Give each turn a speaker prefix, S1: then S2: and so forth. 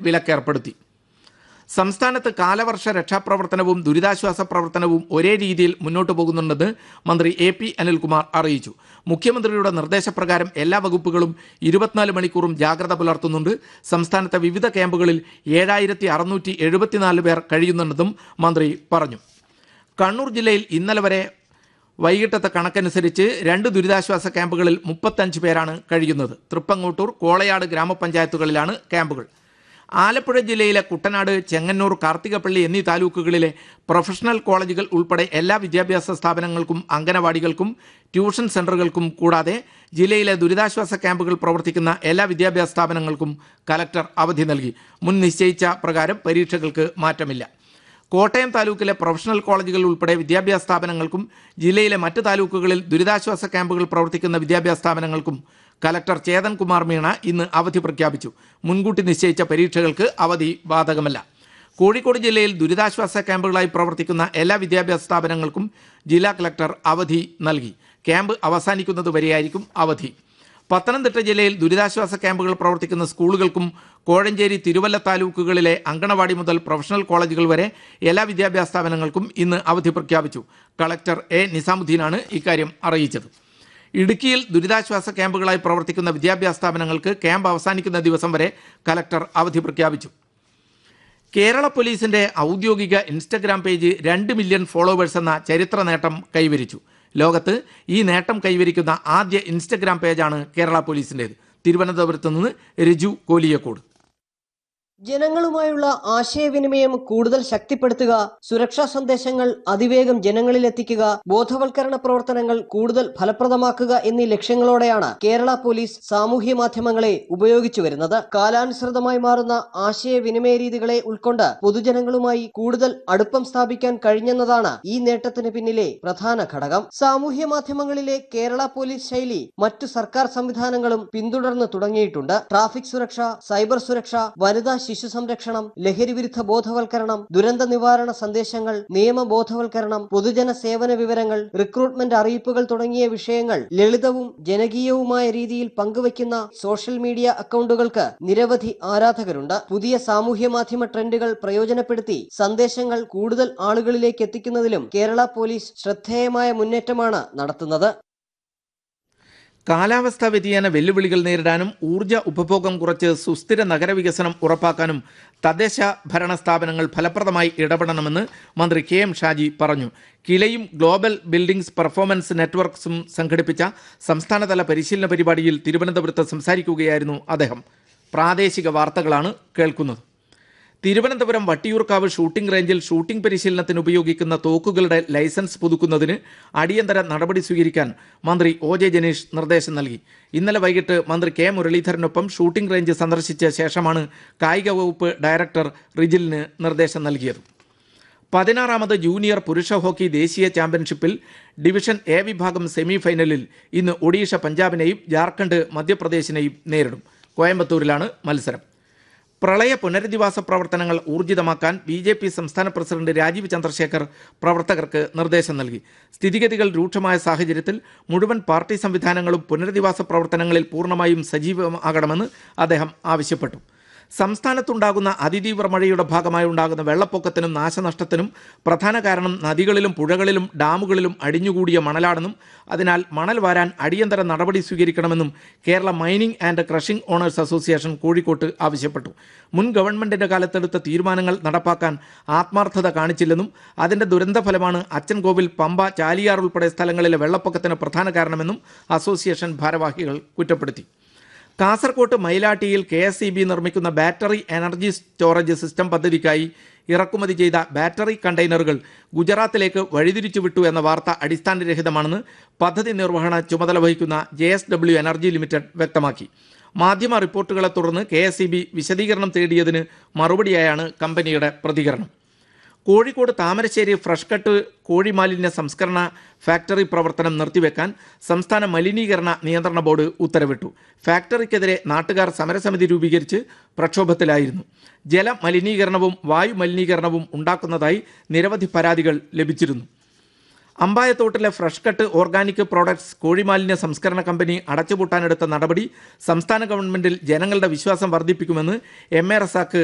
S1: വിലക്കേർപ്പെടുത്തി സംസ്ഥാനത്ത് കാലവർഷ രക്ഷാപ്രവർത്തനവും ദുരിതാശ്വാസ പ്രവർത്തനവും ഒരേ രീതിയിൽ മുന്നോട്ട് പോകുന്നുണ്ടെന്ന് മന്ത്രി എ പി അനിൽകുമാർ അറിയിച്ചു മുഖ്യമന്ത്രിയുടെ നിർദ്ദേശപ്രകാരം എല്ലാ വകുപ്പുകളും ഇരുപത്തിനാല് മണിക്കൂറും ജാഗ്രത പുലർത്തുന്നുണ്ട് സംസ്ഥാനത്തെ വിവിധ ക്യാമ്പുകളിൽ ഏഴായിരത്തി അറുന്നൂറ്റി എഴുപത്തിനാല് പേർ കഴിയുന്നുണ്ടെന്നും മന്ത്രി പറഞ്ഞു കണ്ണൂർ ജില്ലയിൽ ഇന്നലെ വരെ വൈകിട്ടത്തെ കണക്കനുസരിച്ച് രണ്ട് ദുരിതാശ്വാസ ക്യാമ്പുകളിൽ മുപ്പത്തഞ്ച് പേരാണ് കഴിയുന്നത് തൃപ്പങ്ങോട്ടൂർ കോളയാട് ഗ്രാമപഞ്ചായത്തുകളിലാണ് ക്യാമ്പുകൾ ആലപ്പുഴ ജില്ലയിലെ കുട്ടനാട് ചെങ്ങന്നൂർ കാർത്തികപ്പള്ളി എന്നീ താലൂക്കുകളിലെ പ്രൊഫഷണൽ കോളേജുകൾ ഉൾപ്പെടെ എല്ലാ വിദ്യാഭ്യാസ സ്ഥാപനങ്ങൾക്കും അംഗനവാടികൾക്കും ട്യൂഷൻ സെന്ററുകൾക്കും കൂടാതെ ജില്ലയിലെ ദുരിതാശ്വാസ ക്യാമ്പുകൾ പ്രവർത്തിക്കുന്ന എല്ലാ വിദ്യാഭ്യാസ സ്ഥാപനങ്ങൾക്കും കലക്ടർ അവധി നൽകി മുൻ നിശ്ചയിച്ച പ്രകാരം പരീക്ഷകൾക്ക് മാറ്റമില്ല കോട്ടയം താലൂക്കിലെ പ്രൊഫഷണൽ കോളേജുകൾ ഉൾപ്പെടെ വിദ്യാഭ്യാസ സ്ഥാപനങ്ങൾക്കും ജില്ലയിലെ മറ്റ് താലൂക്കുകളിൽ ദുരിതാശ്വാസ ക്യാമ്പുകൾ പ്രവർത്തിക്കുന്ന വിദ്യാഭ്യാസ സ്ഥാപനങ്ങൾക്കും കലക്ടർ ചേതൻ കുമാർ മീണ ഇന്ന് അവധി പ്രഖ്യാപിച്ചു മുൻകൂട്ടി നിശ്ചയിച്ച പരീക്ഷകൾക്ക് അവധി ബാധകമല്ല കോഴിക്കോട് ജില്ലയിൽ ദുരിതാശ്വാസ ക്യാമ്പുകളായി പ്രവർത്തിക്കുന്ന എല്ലാ വിദ്യാഭ്യാസ സ്ഥാപനങ്ങൾക്കും ജില്ലാ കലക്ടർ അവധി നൽകി ക്യാമ്പ് അവസാനിക്കുന്നത് വരെയായിരിക്കും അവധി പത്തനംതിട്ട ജില്ലയിൽ ദുരിതാശ്വാസ ക്യാമ്പുകൾ പ്രവർത്തിക്കുന്ന സ്കൂളുകൾക്കും കോഴഞ്ചേരി തിരുവല്ല താലൂക്കുകളിലെ അങ്കണവാടി മുതൽ പ്രൊഫഷണൽ കോളേജുകൾ വരെ എല്ലാ വിദ്യാഭ്യാസ സ്ഥാപനങ്ങൾക്കും ഇന്ന് അവധി പ്രഖ്യാപിച്ചു കളക്ടർ എ നിസാമുദ്ദീനാണ് ഇക്കാര്യം അറിയിച്ചത് ഇടുക്കിയിൽ ദുരിതാശ്വാസ ക്യാമ്പുകളായി പ്രവർത്തിക്കുന്ന വിദ്യാഭ്യാസ സ്ഥാപനങ്ങൾക്ക് ക്യാമ്പ് അവസാനിക്കുന്ന ദിവസം വരെ കലക്ടർ അവധി പ്രഖ്യാപിച്ചു കേരള പോലീസിന്റെ ഔദ്യോഗിക ഇൻസ്റ്റഗ്രാം പേജ് രണ്ട് മില്യൺ ഫോളോവേഴ്സ് എന്ന ചരിത്ര നേട്ടം കൈവരിച്ചു ലോകത്ത് ഈ നേട്ടം കൈവരിക്കുന്ന ആദ്യ ഇൻസ്റ്റഗ്രാം പേജാണ് കേരള പോലീസിൻ്റേത് തിരുവനന്തപുരത്ത് നിന്ന് രജു കോലിയക്കോട്
S2: ജനങ്ങളുമായുള്ള ആശയവിനിമയം കൂടുതൽ ശക്തിപ്പെടുത്തുക സുരക്ഷാ സന്ദേശങ്ങൾ അതിവേഗം ജനങ്ങളിൽ എത്തിക്കുക ബോധവൽക്കരണ പ്രവർത്തനങ്ങൾ കൂടുതൽ ഫലപ്രദമാക്കുക എന്നീ ലക്ഷ്യങ്ങളോടെയാണ് കേരള പോലീസ് സാമൂഹ്യ മാധ്യമങ്ങളെ ഉപയോഗിച്ചു വരുന്നത് കാലാനുസൃതമായി മാറുന്ന ആശയവിനിമയ രീതികളെ ഉൾക്കൊണ്ട് പൊതുജനങ്ങളുമായി കൂടുതൽ അടുപ്പം സ്ഥാപിക്കാൻ കഴിഞ്ഞെന്നതാണ് ഈ നേട്ടത്തിന് പിന്നിലെ പ്രധാന ഘടകം സാമൂഹ്യ മാധ്യമങ്ങളിലെ കേരള പോലീസ് ശൈലി മറ്റു സർക്കാർ സംവിധാനങ്ങളും പിന്തുടർന്ന് തുടങ്ങിയിട്ടുണ്ട് ട്രാഫിക് സുരക്ഷ സൈബർ സുരക്ഷ വനിതാ ശിശു സംരക്ഷണം ലഹരിവിരുദ്ധ ബോധവൽക്കരണം ദുരന്ത നിവാരണ സന്ദേശങ്ങൾ നിയമ ബോധവൽക്കരണം പൊതുജന സേവന വിവരങ്ങൾ റിക്രൂട്ട്മെന്റ് അറിയിപ്പുകൾ തുടങ്ങിയ വിഷയങ്ങൾ ലളിതവും ജനകീയവുമായ രീതിയിൽ പങ്കുവയ്ക്കുന്ന സോഷ്യൽ മീഡിയ അക്കൗണ്ടുകൾക്ക് നിരവധി ആരാധകരുണ്ട് പുതിയ സാമൂഹ്യ മാധ്യമ ട്രെൻഡുകൾ പ്രയോജനപ്പെടുത്തി സന്ദേശങ്ങൾ കൂടുതൽ ആളുകളിലേക്ക് എത്തിക്കുന്നതിലും കേരള പോലീസ് ശ്രദ്ധേയമായ മുന്നേറ്റമാണ് നടത്തുന്നത്
S1: കാലാവസ്ഥാ വ്യതിയാന വെല്ലുവിളികൾ നേരിടാനും ഊർജ്ജ ഉപഭോഗം കുറച്ച് സുസ്ഥിര നഗരവികസനം ഉറപ്പാക്കാനും തദ്ദേശ ഭരണ സ്ഥാപനങ്ങൾ ഫലപ്രദമായി ഇടപെടണമെന്ന് മന്ത്രി കെ എം ഷാജി പറഞ്ഞു കിലയും ഗ്ലോബൽ ബിൽഡിംഗ്സ് പെർഫോമൻസ് നെറ്റ്വർക്ക്സും സംഘടിപ്പിച്ച സംസ്ഥാനതല പരിശീലന പരിപാടിയിൽ തിരുവനന്തപുരത്ത് സംസാരിക്കുകയായിരുന്നു അദ്ദേഹം പ്രാദേശിക വാർത്തകളാണ് കേൾക്കുന്നത് തിരുവനന്തപുരം വട്ടിയൂർക്കാവ് ഷൂട്ടിംഗ് റേഞ്ചിൽ ഷൂട്ടിംഗ് പരിശീലനത്തിന് ഉപയോഗിക്കുന്ന തോക്കുകളുടെ ലൈസൻസ് പുതുക്കുന്നതിന് അടിയന്തര നടപടി സ്വീകരിക്കാൻ മന്ത്രി ഒ ജെ ജനീഷ് നിർദ്ദേശം നൽകി ഇന്നലെ വൈകിട്ട് മന്ത്രി കെ മുരളീധരനൊപ്പം ഷൂട്ടിംഗ് റേഞ്ച് സന്ദർശിച്ച ശേഷമാണ് കായിക വകുപ്പ് ഡയറക്ടർ റിജിലിന് നിർദ്ദേശം നൽകിയത് പതിനാറാമത് ജൂനിയർ പുരുഷ ഹോക്കി ദേശീയ ചാമ്പ്യൻഷിപ്പിൽ ഡിവിഷൻ എ വിഭാഗം സെമി ഫൈനലിൽ ഇന്ന് ഒഡീഷ പഞ്ചാബിനെയും ജാർഖണ്ഡ് മധ്യപ്രദേശിനെയും നേരിടും കോയമ്പത്തൂരിലാണ് മത്സരം പ്രളയ പുനരധിവാസ പ്രവർത്തനങ്ങൾ ഊർജിതമാക്കാൻ ബി ജെ പി സംസ്ഥാന പ്രസിഡന്റ് രാജീവ് ചന്ദ്രശേഖർ പ്രവർത്തകർക്ക് നിർദ്ദേശം നൽകി സ്ഥിതിഗതികൾ രൂക്ഷമായ സാഹചര്യത്തിൽ മുഴുവൻ പാർട്ടി സംവിധാനങ്ങളും പുനരധിവാസ പ്രവർത്തനങ്ങളിൽ പൂർണ്ണമായും സജീവമാകണമെന്ന് അദ്ദേഹം ആവശ്യപ്പെട്ടു സംസ്ഥാനത്തുണ്ടാകുന്ന അതിതീവ്ര മഴയുടെ ഭാഗമായി ഉണ്ടാകുന്ന വെള്ളപ്പൊക്കത്തിനും നാശനഷ്ടത്തിനും പ്രധാന കാരണം നദികളിലും പുഴകളിലും ഡാമുകളിലും അടിഞ്ഞുകൂടിയ മണലാണെന്നും അതിനാൽ മണൽ വാരാൻ അടിയന്തര നടപടി സ്വീകരിക്കണമെന്നും Kerala mining and crushing owners association കോഴിക്കോട്ട് ആവശ്യപ്പെട്ടു മുൻ ഗവൺമെന്റിന്റെ കാലത്തെടുത്ത തീരുമാനങ്ങൾ നടപ്പാക്കാൻ ആത്മാർത്ഥത കാണിച്ചില്ലെന്നും അതിന്റെ ദുരന്തഫലമാണ് അച്ചൻകോവിൽ പമ്പ ചാലിയാർ ഉൾപ്പെടെ സ്ഥലങ്ങളിലെ വെള്ളപ്പൊക്കത്തിന് പ്രധാന കാരണമെന്നും അസോസിയേഷൻ ഭാരവാഹികൾ കുറ്റപ്പെടുത്തി കാസർകോട്ട് മയിലാട്ടിയിൽ കെ എസ് ഇ ബി നിർമ്മിക്കുന്ന ബാറ്ററി എനർജി സ്റ്റോറേജ് സിസ്റ്റം പദ്ധതിക്കായി ഇറക്കുമതി ചെയ്ത ബാറ്ററി കണ്ടെയ്നറുകൾ ഗുജറാത്തിലേക്ക് വഴിതിരിച്ചു വിട്ടു എന്ന വാർത്ത അടിസ്ഥാനരഹിതമാണെന്ന് പദ്ധതി നിർവഹണ ചുമതല വഹിക്കുന്ന J S W energy limited വ്യക്തമാക്കി മാധ്യമ റിപ്പോർട്ടുകളെ തുടർന്ന് കെ എസ് ഇ ബി വിശദീകരണം തേടിയതിന് മറുപടിയായാണ് കമ്പനിയുടെ പ്രതികരണം കോഴിക്കോട് താമരശ്ശേരി ഫ്രഷ് കട്ട് കോഴി മാലിന്യ സംസ്കരണ ഫാക്ടറി പ്രവർത്തനം നിർത്തിവെക്കാൻ സംസ്ഥാന മലിനീകരണ നിയന്ത്രണ ബോർഡ് ഉത്തരവിട്ടു ഫാക്ടറിക്കെതിരെ നാട്ടുകാർ സമരസമിതി രൂപീകരിച്ച് പ്രക്ഷോഭത്തിലായിരുന്നു ജല മലിനീകരണവും വായു മലിനീകരണവും ഉണ്ടാക്കുന്നതായി നിരവധി പരാതികൾ ലഭിച്ചിരുന്നു അമ്പായത്തോട്ടിലെ ഫ്രഷ് കട്ട് ഓർഗാനിക് പ്രോഡക്ട്സ് കോഴിമാലിന്യ സംസ്കരണ കമ്പനി അടച്ചുപൂട്ടാനെടുത്ത നടപടി സംസ്ഥാന ഗവൺമെന്റിൽ ജനങ്ങളുടെ വിശ്വാസം വർദ്ധിപ്പിക്കുമെന്ന് എം എ റസാക്ക്